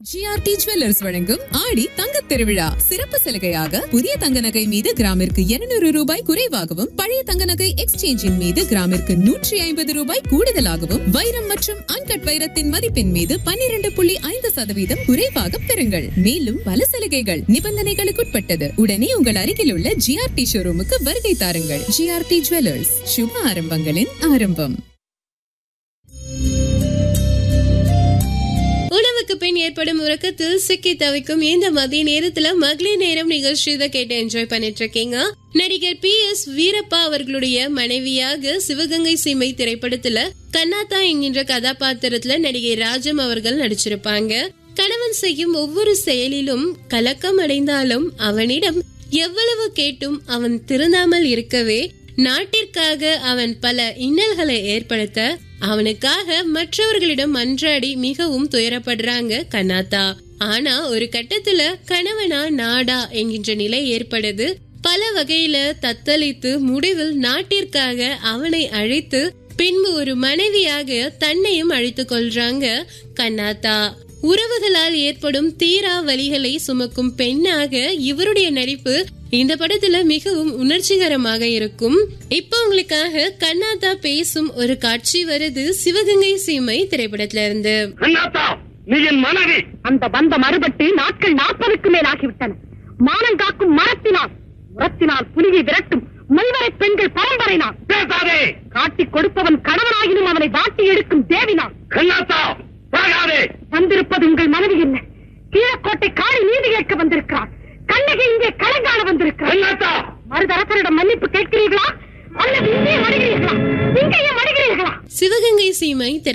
GRT jewellers வழங்கும் ஆடி தங்கத் திருவிழா சிறப்பு சலுகையாக புதிய தங்க நகை மீது கிராமிற்கு 200 ரூபாய் குறைவாகவும் பழைய தங்க நகை எக்ஸ்சேஞ்சின் மீது கிராமிற்கு நூற்றி ஐம்பது ரூபாய் கூடுதலாகவும் வைரம் மற்றும் அன்கட் வைரத்தின் மதிப்பின் மீது 12.5% புள்ளி ஐந்து சதவீதம் குறைவாக பெறுங்கள் மேலும் பல சலுகைகள் நிபந்தனைகளுக்குட்பட்டது உடனே உங்கள் அருகில் உள்ள ஜிஆர்டி ஷோரூமுக்கு வருகை தாருங்கள் ஜிஆர்டி ஜுவல்லர்ஸ் சுப ஆரம்பங்களின் ஆரம்பம் உணவுக்கு பின் ஏற்படும் உறக்கத்தில் சிக்கி தவிக்கும் இந்த மதிய நேரத்துல மகளிர் நேரம் நிகழ்ச்சி தான் கேட்டு என்ஜாய் பண்ணிட்டு இருக்கீங்க நடிகர் பி எஸ் வீரப்பா அவர்களுடைய மனைவியாக சிவகங்கை சீமை திரைப்படத்துல கண்ணாத்தா என்கின்ற கதாபாத்திரத்துல நடிகை ராஜம் அவர்கள் நடிச்சிருப்பாங்க கணவன் செய்யும் ஒவ்வொரு செயலிலும் கலக்கம் அடைந்தாலும் அவனிடம் எவ்வளவு கேட்டும் அவன் திருந்தாமல் இருக்கவே நாட்டிற்காக அவன் பல இன்னல்களை ஏற்படுத்த அவனுக்காக மற்றவர்களிடம் மன்றாடி மிகவும் துயரப்படுறாங்க கண்ணாத்தா ஆனா ஒரு கட்டத்துல கணவனா நாடா என்கின்ற நிலை ஏற்படுது பல வகையில தத்தளித்து முடிவில் நாட்டிற்காக அவனை அழைத்து பின்பு ஒரு மனைவியாக தன்னையும் அழைத்துக் கொள்றாங்க கண்ணாத்தா உறவுகளால் ஏற்படும் தீரா வலிகளை சுமக்கும் பெண்ணாக இவருடைய நடிப்பு இந்த படத்துல மிகவும் உணர்ச்சிகரமாக இருக்கும் இப்போ உங்களுக்காக கண்ணாத்தா பேசும் ஒரு காட்சி வருது சிவகங்கை சீமை திரைப்படத்துல இருந்து அண்ணாத்தா நீ என் மனைவி அந்த பந்தம் அறுபட்டு நாட்கள் நாற்பதுக்கு மேல் ஆகிவிட்டன மானங்காக்கும் மரத்தினால் உரத்தினால் புலியை விரட்டும் மைவரை பெண்கள் பரம்பரை நான் பேசாதே காட்டிக் கொடுப்பவன் கணவனாகினும் அவனை வாட்டி எடுக்கும் தேவினான் அண்ணாத்தா போகாதே வந்திருப்பது உங்கள் மனைவி என்ன கீழக்கோட்டை காளி நீதி கேட்க வந்திருக்கிறார் கண்ணகி இங்கே கலங்காண வந்திருக்கிறார் அண்ணாத்தா மருதரசரிடம் மன்னிப்பு கேட்கிறீர்களா அல்லது இங்கே வருகிறீர்களா இங்கேயே வருகிறீர்களா சிவகங்கை சீமை